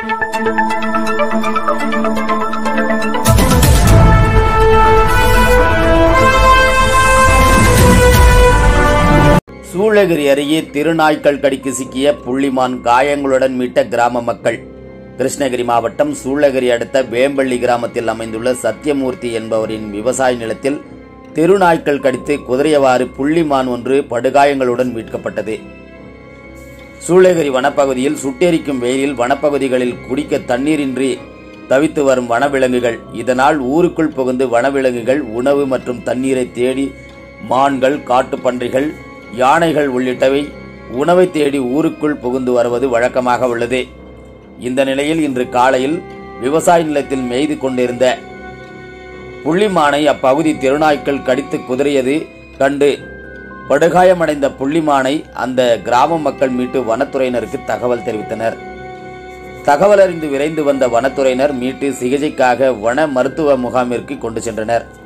சூளகிரி அருகே திருநாய்க்கள் கடிக்கு சிக்கிய புள்ளிமான் காயங்களுடன் மீட்ட கிராம மக்கள் கிருஷ்ணகிரி மாவட்டம் சூளகிரி அடுத்த வேம்பள்ளி கிராமத்தில் அமைந்துள்ள சத்தியமூர்த்தி என்பவரின் விவசாய நிலத்தில் திருநாய்க்கள் கடித்து குதிரையவாறு புள்ளிமான் ஒன்று படுகாயங்களுடன் மீட்கப்பட்டது சூளகிரி வனப்பகுதியில் சுட்டெரிக்கும் வெயிலில் வனப்பகுதிகளில் குடிக்க தண்ணீரின்றி தவித்து வரும் வனவிலங்குகள் இதனால் ஊருக்குள் புகுந்து வனவிலங்குகள் உணவு மற்றும் தண்ணீரை தேடி மான்கள் காட்டுப்பன்றிகள் யானைகள் உள்ளிட்டவை உணவை தேடி ஊருக்குள் புகுந்து வருவது வழக்கமாக உள்ளது இந்த நிலையில் இன்று காலையில் விவசாய நிலத்தில் மேய்து கொண்டிருந்த புள்ளிமானை அப்பகுதி திருநாய்க்கள் கடித்து குதறியது கண்டு படுகாயமடைந்த புள்ளிமானை அந்த கிராம மக்கள் மீட்டு வனத்துறையினருக்கு தகவல் தெரிவித்தனர் தகவல் அறிந்து விரைந்து வந்த வனத்துறையினர் மீட்டு சிகிச்சைக்காக வன மருத்துவ முகாமிற்கு கொண்டு சென்றனர்